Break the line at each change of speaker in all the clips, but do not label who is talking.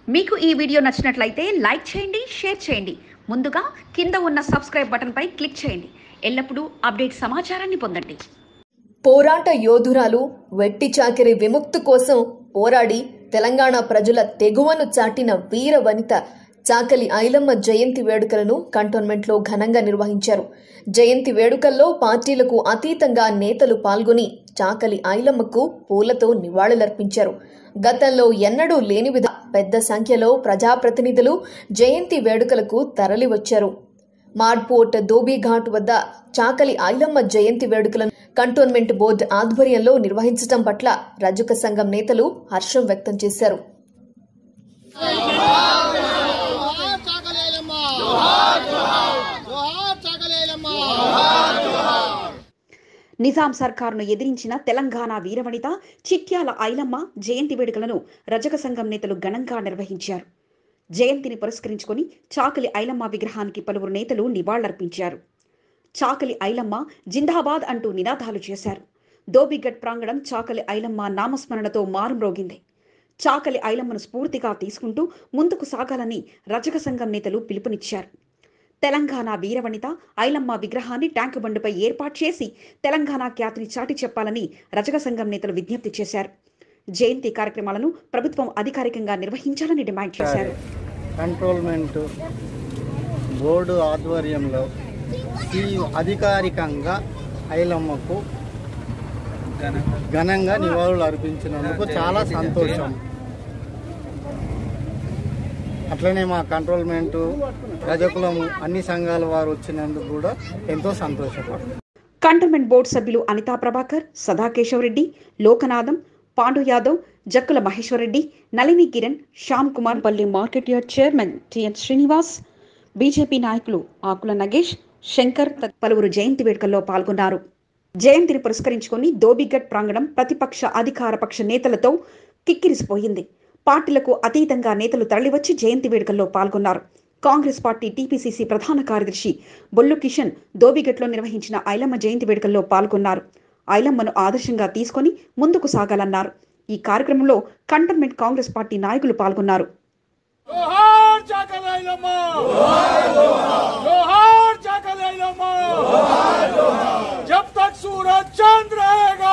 మీకు ఈ వీడియో నచ్చినట్లయితే లైక్ చేయండి షేర్ చేయండి ముందుగా కింద ఉన్న సబ్స్క్రైబ్ బటన్పై క్లిక్ చేయండి ఎల్లప్పుడూ అప్డేట్ సమాచారాన్ని పొందండి
పోరాట యోధురాలు వెట్టి చాకిరి విముక్తి కోసం పోరాడి తెలంగాణ ప్రజల తెగువను చాటిన వీర వనిత చాకలి ఐలమ్మ జయంతి వేడుకలను కంటోన్మెంట్లో ఘనంగా నిర్వహించారు జయంతి వేడుకల్లో పార్టీలకు అతీతంగా నేతలు పాల్గొని చాకలి ఐలమ్మకు పూలతో నివాళులర్పించారు గతంలో ఎన్నడూ లేని విధ పెద్ద సంఖ్యలో ప్రజాప్రతినిధులు జయంతి వేడుకలకు తరలివచ్చారు మాడ్పోర్ట్ ధోబీఘాట్ వద్ద చాకలి ఐలమ్మ జయంతి వేడుకలను కంటోన్మెంట్ బోర్డు ఆధ్వర్యంలో నిర్వహించడం పట్ల రజక సంఘం నేతలు హర్షం వ్యక్తం చేశారు
జోహార్ చాకలేలమ్మ జోహార్ జోహార్ చాకలేలమ్మ
నిజాం సర్కారును ఎదిరించిన తెలంగాణ వీరవనిత చిట్యాల ఐలమ్మ జయంతి వేడుకలను రజక సంఘం నేతలు ఘనంగా నిర్వహించారు జయంతిని పురస్కరించుకొని చాకలి ఐలమ్మ విగ్రహానికి పలువురు నేతలు నివాళులర్పించారు చాకలి ఐలమ్మ జిందాబాద్ అంటూ నినాదాలు చేశారు దోబిగట్ ప్రాంగణం చాకలి ఐలమ్మ నామస్మరణతో మారుమ్రోగింది చాకలి ఐలమ్మను స్ఫూర్తిగా తీసుకుంటూ ముందుకు సాగాలని రజక సంఘం నేతలు పిలుపునిచ్చారు తెలంగాణ వీరవనిత ఐలమ్మ విగ్రహాన్ని ట్యాంకు బండుపై ఏర్పాటు చేసి తెలంగాణ ఖ్యాతిని చాటి చెప్పాలని రజక సంఘం నేతలు విజ్ఞప్తి చేశారు జయంతి కార్యక్రమాలను ప్రభుత్వం అధికారికంగా నిర్వహించాలని డిమాండ్ చేశారు
కంట్రోల్మెంట్ బోర్డు ఆధ్వర్యంలో ఈ అధికారికంగా ఐలమ్మకు ఘనంగా నివాళులు అర్పించినందుకు చాలా సంతోషం అట్లనే మా కంట్రోల్మెంటు రజకులము అన్ని సంఘాల వారు వచ్చినందుకు కూడా ఎంతో సంతోషపడుతుంది
కంటోన్మెంట్ బోర్డు సభ్యులు Anita Prabhakar సదాకేశవ్ Reddy Lokanatham Pandu Yadav Jakkula Maheshwar Reddy Nalini Kiran Shyam Kumar Palli market yard chairman T N Srinivas BJP నాయకులు ఆకుల నగేష్ శంకర్ తదితరులు పలువురు జయంతి వేడుకల్లో పాల్గొన్నారు జయంతిని పురస్కరించుకొని దోబిగట్ ప్రాంగణం ప్రతిపక్ష అధికార పక్ష నేతలతో కిక్కిరిసిపోయింది పార్టీలకు అతీతంగా నేతలు తరలివచ్చి జయంతి వేడుకల్లో పాల్గొన్నారు కాంగ్రెస్ పార్టీ టీపీసీసీ ప్రధాన కార్యదర్శి బొల్లు కిషన్ దోబిగట్లో నిర్వహించిన ఐలమ్మ జయంతి వేడుకల్లో పాల్గొన్నారు ఐలమ్మను ఆదర్శంగా తీసుకొని ముందుకు సాగాలన్నారు ఈ కార్యక్రమంలో కంటోన్మెంట్ కాంగ్రెస్ పార్టీ నాయకులు పాల్గొన్నారు
जोहार चाकलाइलम्मा जोहार चाकलाइलम्मा जब तक सूरज चांद रहेगा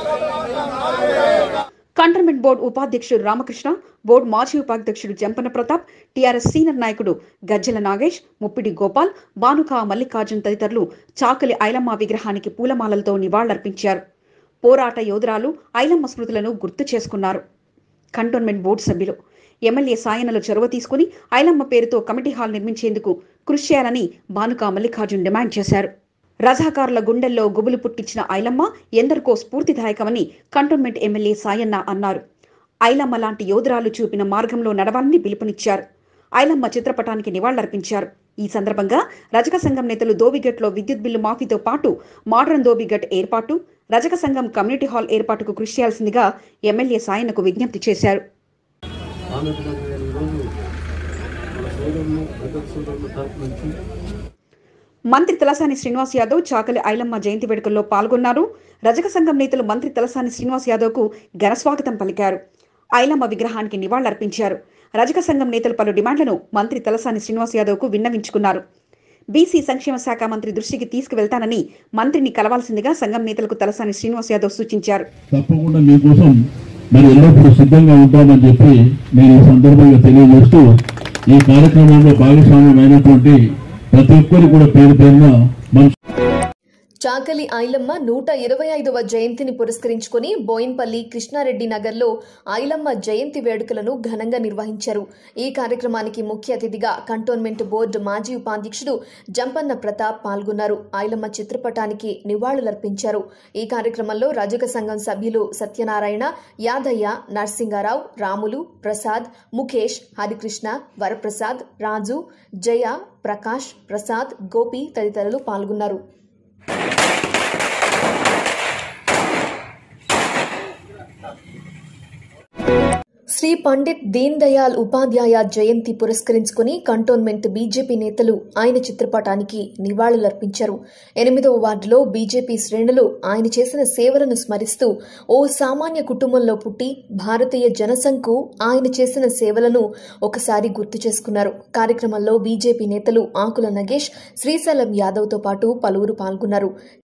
కంటోన్మెంట్ బోర్డు ఉపాధ్యక్షుడు రామకృష్ణ బోర్డు మాజీ ఉపాధ్యక్షుడు జంపన ప్రతాప్ టీఆర్ఎస్ సీనియర్ నాయకుడు గజ్జల నాగేష్ ముప్పిడి గోపాల్ బానుకా మల్లికార్జున్ తదితరులు చాకలి ఐలమ్మ విగ్రహానికి పూలమాలలతో నివాళులర్పించారు పోరాట యోధురాలు ఐలమ్మ స్మృతులను గుర్తు చేసుకున్నారు కంటోన్మెంట్ బోర్డు సభ్యులు ఎమ్మెల్యే సాయనలు చొరవ తీసుకుని ఐలమ్మ పేరుతో కమిటీ హాల్ నిర్మించేందుకు కృషి చేయాలని బానుకా మల్లికార్జున్ డిమాండ్ చేశారు రజాకారుల గుండెల్లో గుబులు పుట్టించిన ఐలమ్మ ఎందరికో స్ఫూర్తిదాయకమని కంటోన్మెంట్ ఎమ్మెల్యే సాయన్న అన్నారు ఐలమ్మ లాంటి యోధురాలు చూపిన మార్గంలో నడవాలని పిలుపునిచ్చారు ఐలమ్మ చిత్రపటానికి నివాళులర్పించారు ఈ సందర్భంగా రజక సంఘం నేతలు దోబిగట్లో విద్యుత్ బిల్లు మాఫీతో పాటు మోడర్న్ దోబిగట్ ఏర్పాటు రజక సంఘం కమ్యూనిటీ హాల్ ఏర్పాటుకు కృషి చేయాల్సిందిగా ఎమ్మెల్యే సాయన్నకు విజ్ఞప్తి చేశారు
ఆమెకు నాకు నేను ఈరోజు మన సోదరులు భగత్ సోదరుల తరపు నుంచి
మంత్రి తలసాని శ్రీనివాస్ యాదవ్ చాకలి ఐలమ్మ జయంతి వేడుకల్లో పాల్గొన్నారు రజక సంఘం నేతలు మంత్రి తలసాని శ్రీనివాస్ యాదవ్కు ఘనస్వాగతం పలికారు ఐలమ్మ విగ్రహానికి నివాళులర్పించారు రజక సంఘం నేతలు పలు డిమాండ్లను మంత్రి తలసాని శ్రీనివాస్ యాదవ్కు విన్నవించుకున్నారు బీసీ సంక్షేమ శాఖ మంత్రి దృష్టికి తీసుకువెళ్తానని మంత్రిని కలవాల్సిందిగా సంఘం నేతలకు తలసాని శ్రీనివాస్ యాదవ్ సూచించారు
తప్పకుండా మీకోసం మరి ఎల్లప్పుడూ సిద్ధంగా ఉంటామని చెప్పి నేను ఈ సందర్భంగా తెలియజేస్తూ ఈ కార్యక్రమంలో భాగస్వామ్యమైనటువంటి ప్రతి ఒక్కరు కూడా పేరు పేరున మన
చాకలి ఐలమ్మ నూట ఇరవై ఐదవ జయంతిని పురస్కరించుకొని బోయిన్పల్లి కృష్ణారెడ్డి నగర్లో ఐలమ్మ జయంతి వేడుకలను ఘనంగా నిర్వహించారు ఈ కార్యక్రమానికి ముఖ్య అతిథిగా కంటోన్మెంట్ బోర్డు మాజీ ఉపాధ్యక్షుడు జంపన్న ప్రతాప్ పాల్గొన్నారు ఐలమ్మ చిత్రపటానికి నివాళులర్పించారు ఈ కార్యక్రమంలో రజక సంఘం సభ్యులు సత్యనారాయణ యాదయ్య నరసింగారావు రాములు ప్రసాద్ ముఖేష్ హరికృష్ణ వరప్రసాద్ రాజు జయ ప్రకాష్ ప్రసాద్ గోపి తదితరులు పాల్గొన్నారు శ్రీ పండిత్ దీన్ దయాళ్ ఉపాధ్యాయ జయంతి పురస్కరించుకుని కంటోన్మెంట్ బీజేపీ నేతలు ఆయన చిత్రపటానికి నివాళులర్పించారు ఎనిమిదవ వార్డులో బీజేపీ శ్రేణులు ఆయన చేసిన సేవలను స్మరిస్తూ ఓ సామాన్య కుటుంబంలో పుట్టి భారతీయ జనసంఘకు ఆయన చేసిన సేవలను ఒకసారి గుర్తు చేసుకున్నారు కార్యక్రమంలో బీజేపీ నేతలు ఆకుల నగేష్ శ్రీశైలం యాదవ్తో పాటు పలువురు పాల్గొన్నారు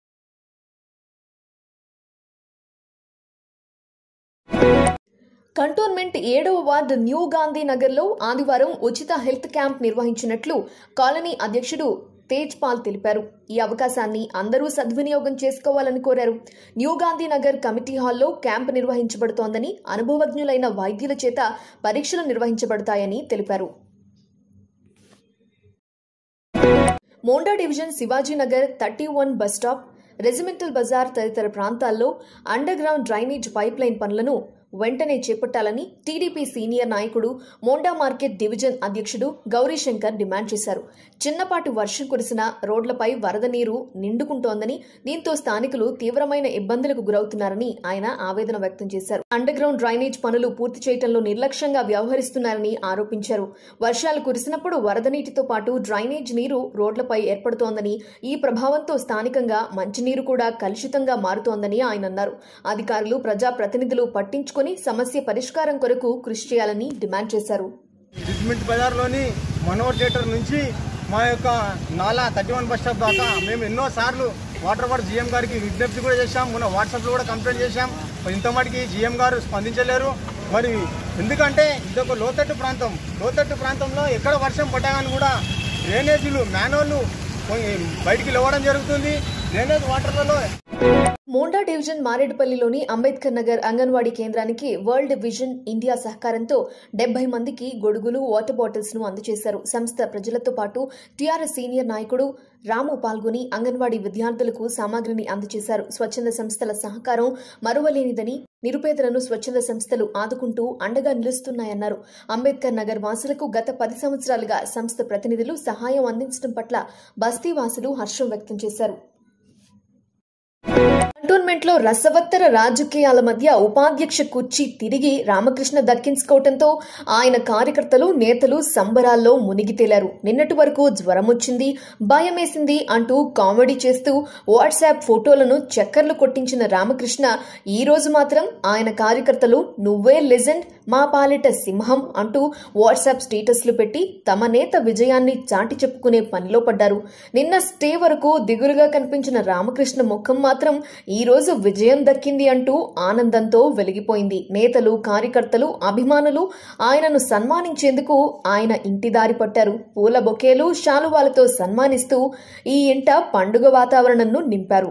కంటోన్మెంట్ ఏడవ వార్డు న్యూ గాంధీ నగర్లో ఆదివారం ఉచిత హెల్త్ క్యాంప్ నిర్వహించినట్లు కాలనీ అధ్యక్షుడు తేజ్ పాల్ తెలిపారు ఈ అవకాశాన్ని అందరూ సద్వినియోగం చేసుకోవాలని కోరారు న్యూ గాంధీ నగర్ కమిటీ హాల్లో క్యాంప్ నిర్వహించబడుతోందని అనుభవజ్ఞులైన వైద్యుల చేత పరీక్షలు నిర్వహించబడతాయని తెలిపారు Monda division Shivajinagar thirty one bus stop regimental Bazaar తదితర ప్రాంతాల్లో underground drainage pipeline పనులను వెంటనే చేపట్టాలని టీడీపీ సీనియర్ నాయకుడు మోండా మార్కెట్ డివిజన్ అధ్యక్షుడు గౌరీశంకర్ డిమాండ్ చేశారు చిన్నపాటి వర్షం కురిసిన రోడ్లపై వరద నీరు నిండుకుంటోందని దీంతో స్థానికులు తీవ్రమైన ఇబ్బందులకు గురవుతున్నారని ఆయన ఆవేదన వ్యక్తం చేశారు అండర్ గ్రౌండ్ డ్రైనేజ్ పనులు పూర్తి చేయడంలో నిర్లక్ష్యంగా వ్యవహరిస్తున్నారని ఆరోపించారు వర్షాలు కురిసినప్పుడు వరద నీటితో పాటు డ్రైనేజ్ నీరు రోడ్లపై ఏర్పడుతోందని ఈ ప్రభావంతో స్థానికంగా మంచినీరు కూడా కలుషితంగా మారుతోందని ఆయన అన్నారు అధికారులు ప్రజాప్రతినిధులు పట్టించుకుని సమస్య పరిష్కారం కొరకు కృషి చేయాలని డిమాండ్ చేశారు
రిజ్మెంట్ బజార్లోని మనోహర్ థియేటర్ నుంచి మా యొక్క నాలా థర్టీ వన్ బస్ స్టాప్ దాకా మేము ఎన్నో సార్లు వాటర్ వర్డ్ జీఎం గారికి విజ్ఞప్తి కూడా చేశాం మొన్న వాట్సాప్లో కూడా కంప్లైంట్ చేశాం ఇంత మటుకి జీఎం గారు స్పందించలేరు మరి ఎందుకంటే ఇదొక లోతట్టు ప్రాంతం లోతట్టు ప్రాంతంలో ఎక్కడ వర్షం పడ్డాగాని కూడా డ్రైనేజీలు మ్యాన్హోళ్ళు బయటికి లేవడం జరుగుతుంది డ్రైనేజ్ వాటర్లలో
మోండా డివిజన్ మారేడుపల్లిలోని అంబేద్కర్ నగర్ అంగన్వాడీ కేంద్రానికి వరల్డ్ విజన్ ఇండియా సహకారంతో డెబ్బై మందికి గొడుగులు వాటర్ బాటిల్స్ ను అందజేశారు సంస్థ ప్రజలతో పాటు టీఆర్ఎస్ సీనియర్ నాయకుడు రాము పాల్గొని అంగన్వాడీ విద్యార్థులకు సామాగ్రిని అందజేశారు స్వచ్ఛంద సంస్థల సహకారం మరువలేనిదని నిరుపేదలను స్వచ్ఛంద సంస్థలు ఆదుకుంటూ అండగా నిలుస్తున్నాయన్నారు అంబేద్కర్ నగర్ వాసులకు గత పది సంవత్సరాలుగా సంస్థ ప్రతినిధులు సహాయం అందించడం పట్ల బస్తీ వాసులు హర్షం వ్యక్తం చేశారు కంటోన్మెంట్లో రసవత్తర రాజకీయాల మధ్య ఉపాధ్యక్ష కుర్చీ తిరిగి రామకృష్ణ దక్కించుకోవడంతో ఆయన కార్యకర్తలు నేతలు సంబరాల్లో మునిగి తేలారు నిన్నటి వరకు జ్వరం వచ్చింది భయమేసింది అంటూ కామెడీ చేస్తూ వాట్సాప్ ఫోటోలను చక్కర్లు కొట్టించిన రామకృష్ణ ఈ రోజు మాత్రం ఆయన కార్యకర్తలు నువ్వే లెజెండ్ మా పాలిట సింహం అంటూ వాట్సాప్ స్టేటస్లు పెట్టి తమ నేత విజయాన్ని చాటి చెప్పుకునే పనిలో పడ్డారు నిన్న స్టే వరకు దిగులుగా కనిపించిన రామకృష్ణ ముఖం మాత్రం ఈ రోజు విజయం దక్కింది అంటూ ఆనందంతో వెలిగిపోయింది నేతలు కార్యకర్తలు అభిమానులు ఆయనను సన్మానించేందుకు ఆయన ఇంటి దారి పట్టారు పూల బొకేలు శాలువాలతో సన్మానిస్తూ ఈ ఇంట పండుగ వాతావరణంను నింపారు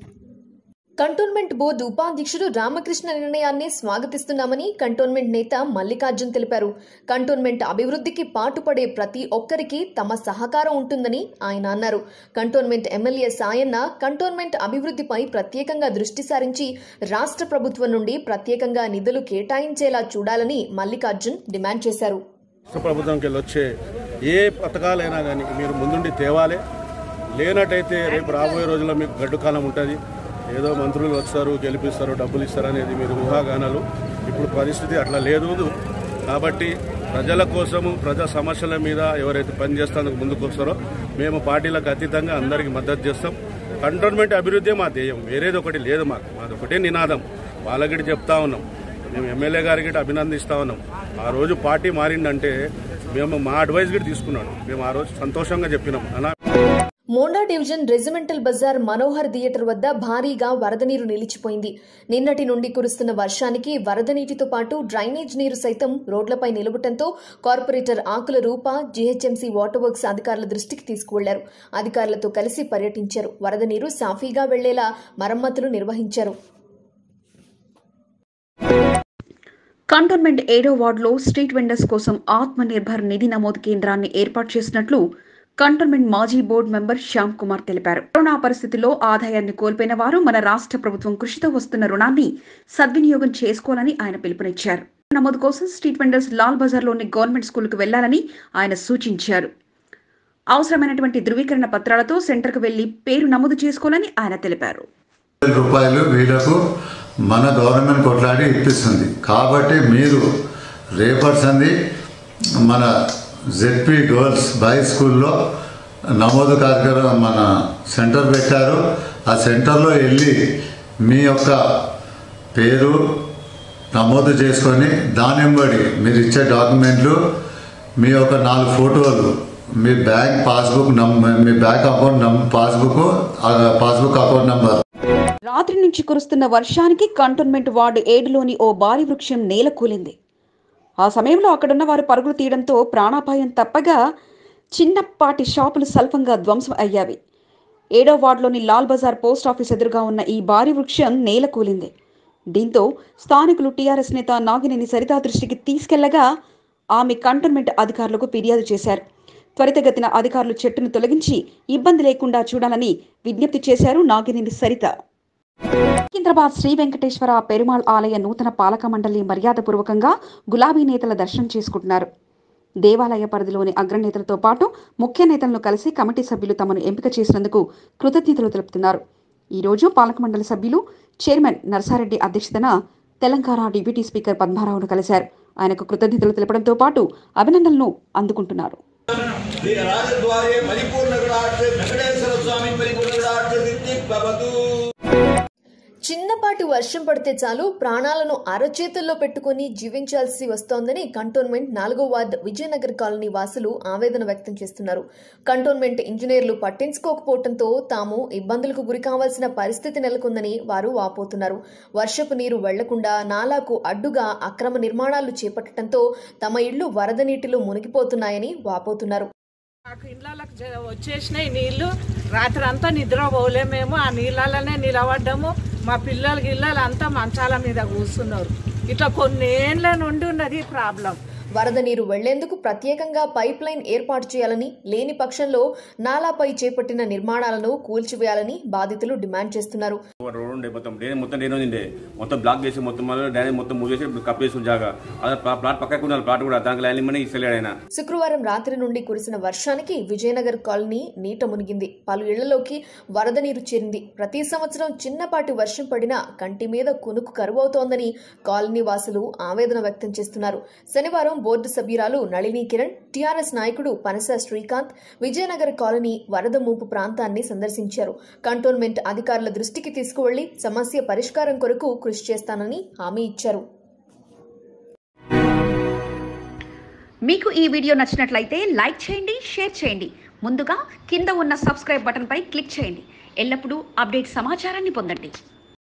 కంటోన్మెంట్ బోర్డు ఉపాధ్యక్షుడు రామకృష్ణ నిర్ణయాన్ని స్వాగతిస్తున్నామని కంటోన్మెంట్ నేత మల్లికార్జున్ తెలిపారు కంటోన్మెంట్ అభివృద్ధికి పాటుపడే ప్రతి ఒక్కరికి తమ సహకారం ఉంటుందని ఆయన అన్నారు కంటోన్మెంట్ ఎమ్మెల్యే సాయన్న కంటోన్మెంట్ అభివృద్ధిపై ప్రత్యేకంగా దృష్టి సారించి రాష్ట్ర ప్రభుత్వం నుండి ప్రత్యేకంగా నిధులు కేటాయించేలా చూడాలని మల్లికార్జున్ డిమాండ్ చేశారు
రాష్ట్ర ప్రభుత్వంకి వెళ్ళి వచ్చే ఏ పథకాలైనా కానీ మీరు ముందుండి తేవాలి లేనట్టయితే రేపు రాబోయే రోజుల్లో మీకు గడ్డు కాలం ఉంటుంది ఏదో మంత్రులు వస్తారు గెలిపిస్తారు డబ్బులు ఇస్తారు అనేది మీరు ఊహాగానాలు ఇప్పుడు పరిస్థితి అట్లా లేదు కాబట్టి ప్రజల కోసము ప్రజా సమస్యల మీద ఎవరైతే పనిచేస్తానికి ముందుకు వస్తారో మేము పార్టీలకు అతీతంగా అందరికీ మద్దతు చేస్తాం కంటోన్మెంట్ అభివృద్ధి మా ధ్యేయం వేరేది ఒకటి లేదు మాకు మాది ఒకటే నినాదం వాళ్ళకి చెప్తా ఉన్నాం మేము ఎమ్మెల్యే గారికి గిట్ట అభినందిస్తా ఉన్నాం ఆ రోజు పార్టీ మారిందంటే మేము మా అడ్వైస్ గిట్ట తీసుకున్నాడు మేము ఆ రోజు సంతోషంగా చెప్పినాం అలా
Monda division regimental Bazaar Manohar theatre వద్ద భారీగా వరద నీరు నిలిచిపోయింది నిన్నటి నుండి కురుస్తున్న వర్షానికి వరద నీటితో పాటు డ్రైనేజ్ నీరు సైతం రోడ్లపై నిలవటంతో corporator Akula Roopa GHMC water works అధికారుల దృష్టికి తీసుకువెళ్లారు అధికారులతో కలిసి పర్యటించారు వరద నీరు సాఫీగా వెళ్లేలా మరమ్మతులు నిర్వహించారు
కంటోన్మెంట్ ఏడో వార్డులో స్ట్రీట్ వెండర్స్ కోసం ఆత్మ నిర్భర్ నిధి నమోదు కేంద్రాన్ని ఏర్పాటు చేసినట్లు కంటోన్మెంట్ మాజీ బోర్డు మెంబర్ శ్యామ్ కుమార్ తెలిపారు కరోనా పరిస్థితుల్లో ఆదాయాన్ని కోల్పోయిన వారు మన రాష్ట్ర ప్రభుత్వం కృషితో వస్తున్న రుణాన్ని సద్వినియోగం చేసుకోవాలని ఆయన పిలుపునిచ్చారు నమోదు కోసం స్ట్రీట్ వెండర్స్ లాల్ బజార్లోని గవర్నమెంట్ స్కూల్కు వెళ్లాలని ఆయన సూచించారు అవసరమైనటువంటి ధృవీకరణ పత్రాలతో సెంటర్కు వెళ్లి పేరు నమోదు చేసుకోవాలని ఆయన తెలిపారు
వేల రూపాయలు వీళ్ళకు మన గవర్నమెంట్ కొట్లాడి ఇప్పిస్తుంది కాబట్టి మీరు రేపర్స్ అంది మన జెడ్పీ గర్ల్స్ బాయ్స్ స్కూల్లో నమోదు కార్యక్రమం మన సెంటర్ పెట్టారు ఆ సెంటర్లో వెళ్ళి మీ యొక్క పేరు నమోదు చేసుకొని దానింబడి మీరు ఇచ్చే డాక్యుమెంట్లు మీ యొక్క నాలుగు ఫోటోలు మీ బ్యాంక్ పాస్బుక్ నం మీ బ్యాంక్ అకౌంట్ నం పాస్బుక్ ఆ పాస్బుక్ అకౌంట్ నంబర్
రాత్రి నుంచి కురుస్తున్న వర్షానికి కంటోన్మెంట్ వార్డు ఏడులోని ఓ భారీ వృక్షం నేలకూలింది ఆ సమయంలో అక్కడున్న వారు పరుగులు తీయడంతో ప్రాణాపాయం తప్పగా చిన్నపాటి షాపులు స్వల్పంగా ధ్వంసం అయ్యావి ఏడో వార్డులోని లాల్ బజార్ పోస్ట్ ఆఫీస్ ఎదురుగా ఉన్న ఈ భారీ వృక్షం నేలకూలింది దీంతో స్థానికులు టీఆర్ఎస్ నేత నాగినేని సరితా దృష్టికి తీసుకెళ్లగా ఆమె కంటోన్మెంట్ అధికారులకు ఫిర్యాదు చేశారు త్వరితగతిన అధికారులు చెట్టును తొలగించి ఇబ్బంది లేకుండా చూడాలని విజ్ఞప్తి చేశారు నాగినేని సరిత సికింద్రాబాద్ శ్రీ వెంకటేశ్వర పెరుమాళ్ ఆలయ నూతన పాలక మండలి మర్యాదపూర్వకంగా గులాబీ నేతల దర్శనం చేసుకుంటున్నారు దేవాలయ పరిధిలోని అగ్రనేతలతో పాటు ముఖ్య నేతలను కలిసి కమిటీ సభ్యులు తమను ఎంపిక చేసినందుకు కృతజ్ఞతలు తెలుపుతున్నారు ఈ రోజు పాలక మండలి సభ్యులు చైర్మన్ నర్సారెడ్డి అధ్యక్షతన తెలంగాణ డిప్యూటీ స్పీకర్ పద్మారావును కలిశారు ఆయనకు కృతజ్ఞతలు తెలపడంతో పాటు అభినందనలు అందుకుంటున్నారు
రాజద్వారే పరిపూర్ణ వెంకటేశ్వర స్వామి పరిపూర్ణ సిద్ధి భవతు
చిన్నపాటి వర్షం పడితే చాలు ప్రాణాలను అరచేతుల్లో పెట్టుకుని జీవించాల్సి వస్తోందని కంటోన్మెంట్ నాలుగో వార్డు విజయనగర్ కాలనీ వాసులు ఆవేదన వ్యక్తం చేస్తున్నారు కంటోన్మెంట్ ఇంజనీర్లు పట్టించుకోకపోవడంతో తాము ఇబ్బందులకు గురి కావాల్సిన పరిస్థితి నెలకొందని వారు వాపోతున్నారు వర్షపు నీరు వెళ్లకుండా నాలాకు అడ్డుగా అక్రమ నిర్మాణాలు చేపట్టడంతో తమ ఇళ్లు వరద నీటిలో మునిగిపోతున్నాయని వాపోతున్నారు
మాకు ఇళ్ళకి జ- వచ్చేసినాయి నీళ్లు రాత్రి అంతా నిద్ర పోలే మేము ఆ నీళ్ళలోనే నిలబడ్డాము మా పిల్లలకి ఇళ్ళలు అంతా మంచాల మీద కూర్చున్నారు ఇట్లా కొన్ని ఏండ్ల నుండి ఉన్నది ఈ ప్రాబ్లం
వరద నీరు వెళ్లేందుకు ప్రత్యేకంగా పైప్ లైన్ ఏర్పాటు చేయాలని లేని పక్షంలో నాలాపై చేపట్టిన నిర్మాణాలను కూల్చివేయాలని బాధితులు డిమాండ్ చేస్తున్నారు
రోడ్ ఉండే మొత్తం డ్రైనేజ్ మొత్తం డ్రైనేజ్ ఉండే మొత్తం బ్లాక్ చేసి మొత్తం మళ్ళీ డ్రైనేజ్ మొత్తం మూవ్ చేసి కప్పేసి జాగా అదే ప్లా- ప్లాట్ పక్కకు ఉన్న ప్లాట్ కూడా దానికి లైన్ ఇమ్మని ఇస్తలేడు ఆయన
శుక్రవారం రాత్రి నుండి కురిసిన వర్షానికి విజయనగర్ కాలనీ నీట మునిగింది పలు ఇళ్లలోకి వరద నీరు చేరింది ప్రతి సంవత్సరం చిన్నపాటి వర్షం పడినా కంటి మీద కునుకు కరువవుతోందని కాలనీ వాసులు ఆవేదన వ్యక్తం చేస్తున్నారు శనివారం బోర్డు సభ్యురాలు నళిని కిరణ్ టీఆర్ఎస్ నాయకుడు పనస శ్రీకాంత్ విజయనగర్ కాలనీ వరద ముంపు ప్రాంతాన్ని సందర్శించారు కంటోన్మెంట్ అధికారుల దృష్టికి తీసుకువెళ్లి సమస్య పరిష్కారం కొరకు కృషి చేస్తానని హామీ ఇచ్చారు
మీకు ఈ వీడియో నచ్చినట్లయితే లైక్ చేయండి షేర్ చేయండి ముందుగా కింద ఉన్న సబ్స్క్రైబ్ బటన్పై క్లిక్ చేయండి ఎల్లప్పుడూ అప్డేట్ సమాచారాన్ని పొందండి